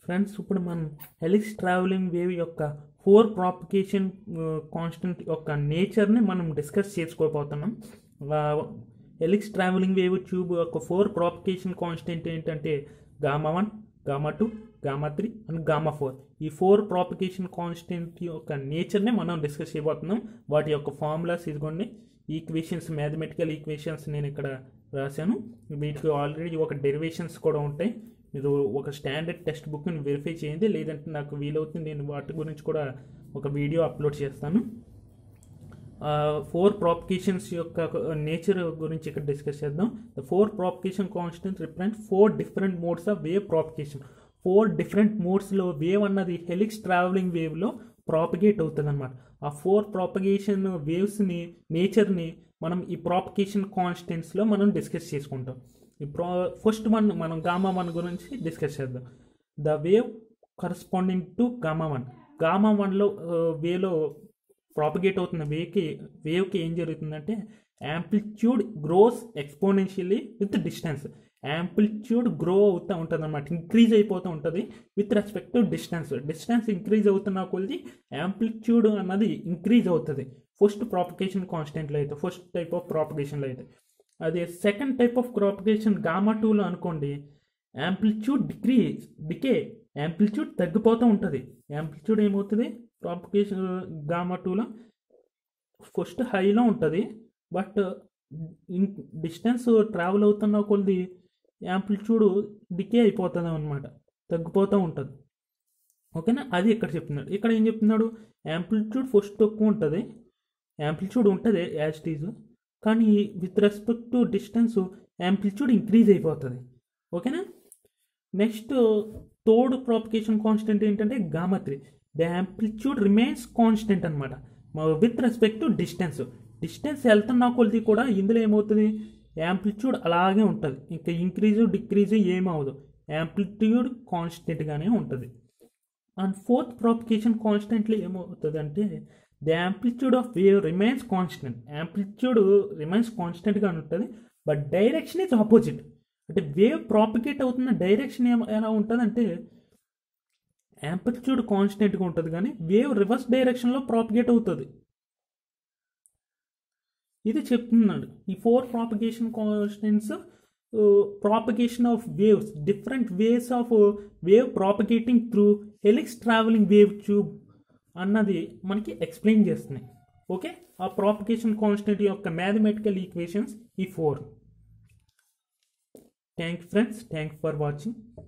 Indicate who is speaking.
Speaker 1: friends ఇప్పుడు మనం helix travelling wave యొక్క ఫోర్ ప్రాపికేషన్ కాన్స్టెంట్ యొక్క నేచర్ని మనం డిస్కస్ చేసుకోబోతున్నాం హెలిక్స్ ట్రావెలింగ్ వేవ్ ట్యూబ్ యొక్క ఫోర్ ప్రాపికేషన్ కాన్స్టెంట్ ఏంటంటే gamma one gamma two gamma three and gamma four ఈ ఫోర్ ప్రాపికేషన్ కాన్స్టెంట్ యొక్క నేచర్ని మనం డిస్కస్ చేయబోతున్నాం వాటి యొక్క ఫార్ములాస్ ఇదిగోండి ఈక్వేషన్స్ మ్యాథమెటికల్ ఈక్వేషన్స్ నేను ఇక్కడ రాశాను వీటికి ఆల్రెడీ ఒక డెరివేషన్స్ కూడా ఉంటాయి మీరు ఒక స్టాండర్డ్ టెక్స్ట్ బుక్ని వెరిఫై చేయండి లేదంటే నాకు వీలవుతుంది నేను వాటి గురించి కూడా ఒక వీడియో అప్లోడ్ చేస్తాను ఫోర్ ప్రాపికేషన్స్ యొక్క నేచర్ గురించి ఇక్కడ డిస్కస్ చేద్దాం the four propagation constant represent four different modes of wave propagation four different మోడ్స్లో వేవ్ అన్నది హెలిక్స్ ట్రావెలింగ్ వేవ్లో ప్రాపగేట్ అవుతుంది అనమాట ఆ ఫోర్ ప్రాపగేషన్ వేవ్స్ని నేచర్ని మనం ఈ ప్రాపగేషన్ కాన్స్టెంట్స్లో మనం డిస్కస్ చేసుకుంటాం ఈ ప్రా ఫస్ట్ వన్ మనం గామా వన్ గురించి డిస్కస్ చేద్దాం the wave corresponding to gamma one gamma వన్లో వేలో ప్రాపగేట్ అవుతున్న వేవ్కి వేవ్కి ఏం జరుగుతుందంటే amplitude grows exponentially with distance amplitude grow అవుతూ ఉంటుంది అనమాట ఇంక్రీజ్ అయిపోతూ ఉంటుంది with respect to distance distance increase అవుతున్న కొద్ది యాంప్లిట్యూడ్ అన్నది ఇంక్రీజ్ అవుతుంది ఫస్ట్ ప్రాపగేషన్ కాన్స్టెంట్లో అయితే ఫస్ట్ టైప్ ఆఫ్ ప్రాపగేషన్లో అయితే అదే second type of propagation gamma టూలో అనుకోండి యాంప్లిట్యూడ్ డిక్రీజ్ డికే యాంప్లిట్యూడ్ తగ్గిపోతూ ఉంటుంది యాంప్లిట్యూడ్ ఏమవుతుంది ప్రాపగేషన్ గామా టూలో ఫస్ట్ హైలో ఉంటుంది బట్ డిస్టెన్స్ ట్రావెల్ అవుతున్న కొద్ది యాంప్లిట్యూడ్ డికే అయిపోతుంది అనమాట తగ్గిపోతూ ఉంటుంది ఓకేనా అది ఇక్కడ చెప్తున్నాడు ఇక్కడ ఏం చెప్తున్నాడు యాంప్లిట్యూడ్ ఫస్ట్ తక్కువ ఉంటుంది యాంప్లిట్యూడ్ ఉంటుంది యాజ్ టీజ్ కానీ with respect to distance amplitude increase అయిపోతుంది ఓకేనా నెక్స్ట్ థర్డ్ ప్రాపికేషన్ కాన్స్టెంట్ ఏంటంటే gamma three the amplitude remains constant అనమాట with respect to distance distance వెళ్తున్న కొద్ది కూడా ఇందులో ఏమవుతుంది యాంప్లిట్యూడ్ అలాగే ఉంటుంది ఇంకా ఇంక్రీజ్ డిక్రీజ్ ఏమవుదు యాంప్లిట్యూడ్ కాన్స్టెంట్గానే ఉంటుంది అండ్ ఫోర్త్ ప్రాపికేషన్ కాన్స్టెంట్లీ ఏమవుతుంది అంటే the amplitude of wave remains constant amplitude remains కాన్స్టెంట్గా ఉంటుంది బట్ డైరెక్షన్ ఇస్ ఆపోజిట్ అంటే వేవ్ ప్రాపికేట్ అవుతున్న డైరెక్షన్ ఏం ఎలా ఉంటుంది అంటే యాంప్లిట్యూడ్ కాన్స్టెంట్గా ఉంటుంది కానీ వేవ్ రివర్స్ డైరెక్షన్లో ప్రాపిగేట్ అవుతుంది ఇది చెప్తున్నాడు ఈ four propagation constants propagation of waves different ways of wave propagating through helix travelling wave tube అన్నది మనకి ఎక్స్ప్లెయిన్ చేస్తున్నాయి ఓకే ఆ ప్రాపగేషన్ కాన్స్టెంట్ యొక్క మ్యాథమెటికల్ ఈక్వేషన్స్ ఈ four thank friends thank for watching